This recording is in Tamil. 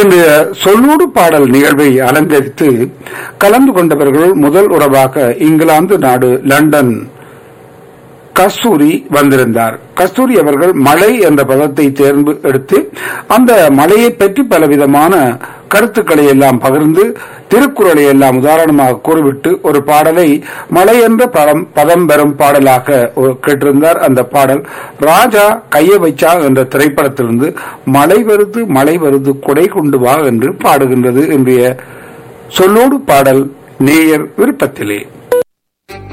இன்றைய சொல்லோடு பாடல் நிகழ்வை அலங்கரித்து கலந்து கொண்டவர்கள் முதல் உறவாக இங்கிலாந்து நாடு லண்டன் கஸ்தூரி வந்திருந்தார் கஸ்தூரி அவர்கள் மழை என்ற பதத்தை தேர்ந்து எடுத்து அந்த மழையை பற்றி பலவிதமான கருத்துக்களை எல்லாம் பகிர்ந்து திருக்குறளை எல்லாம் உதாரணமாக கூறிவிட்டு ஒரு பாடலை மழை என்ற பதம் பதம் பெறும் பாடலாக ஒரு- கேட்டிருந்தார் அந்த பாடல் ராஜா கைய வைச்சா என்ற திரைப்படத்திலிருந்து மழை வருது மழை வருது கொடை கொண்டு வா என்று பாடுகின்றது இன்றைய சொல்லோடு பாடல் நேயர் விருப்பத்திலே